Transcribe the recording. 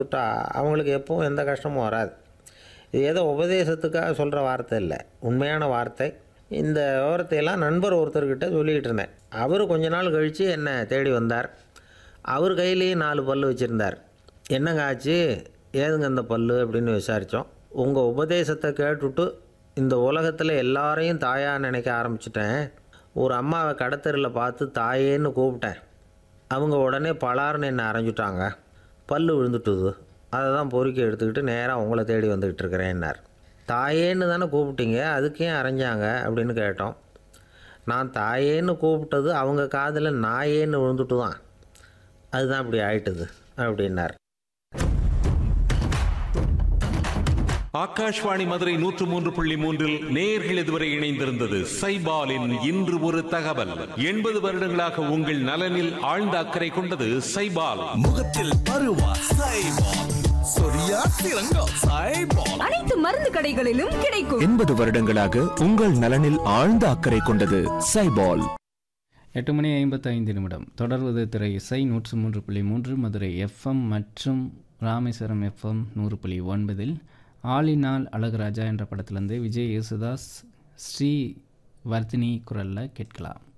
விட்டா அவங்களுக்கு எப்பவும் எந்த கஷ்டமும் வராது இது ஏதோ உபதேசத்துக்காக சொல்கிற வார்த்தை இல்லை உண்மையான வார்த்தை இந்த விவரத்தையெல்லாம் நண்பர் ஒருத்தர்கிட்ட சொல்லிக்கிட்டு இருந்தேன் அவர் கொஞ்ச நாள் கழித்து என்னை தேடி வந்தார் அவர் கையிலேயும் நாலு பல்லு வச்சுருந்தார் என்னங்க ஆச்சு ஏதுங்க இந்த பல்லு அப்படின்னு விசாரித்தோம் உங்கள் உபதேசத்தை கேட்டுட்டு இந்த உலகத்தில் எல்லாரையும் தாயாக நினைக்க ஆரம்பிச்சிட்டேன் ஒரு அம்மாவை கடத்தரில் பார்த்து தாயேன்னு கூப்பிட்டேன் அவங்க உடனே பலார்னு என்னை அரைஞ்சிட்டாங்க பல்லு விழுந்துட்டுது அதை தான் பொறுக்கி எடுத்துக்கிட்டு நேராக உங்களை தேடி வந்துக்கிட்டு இருக்கிறேன்னார் தாயேன்னு தானே கூப்பிட்டீங்க அதுக்கு ஏன் அரைஞ்சாங்க அப்படின்னு கேட்டோம் நான் தாயேன்னு கூப்பிட்டது அவங்க காதில் நாயேன்னு விழுந்துட்டு தான் அதுதான் இப்படி ஆயிட்டுது அப்படின்னார் ஆகாஷ்வாணி மதுரை நூற்று மூன்று புள்ளி மூன்றில் நேர்கள் இதுவரை இணைந்திருந்தது சைபாலின் இன்று ஒரு தகவல் எண்பது வருடங்களாக உங்கள் நலனில் ஆழ்ந்த அக்கறை கொண்டது சைபால் முகத்தில் பருவா சைபால் சொரியா சிறங்கோ சைபால் அனைத்து மருந்து கடைகளிலும் கிடைக்கும் எண்பது வருடங்களாக உங்கள் நலனில் ஆழ்ந்த அக்கறை கொண்டது சைபால் எட்டு மணி ஐம்பத்தைந்து நிமிடம் தொடர்வது திரை இசை நூற்று மூன்று புள்ளி மூன்று மதுரை எஃப்எம் மற்றும் ராமேஸ்வரம் எஃப்எம் நூறு புள்ளி ஒன்பதில் ஆலினால் அழகுராஜா என்ற படத்திலிருந்து விஜய் யேசுதாஸ் ஸ்ரீ வர்தினி குரலில் கேட்கலாம்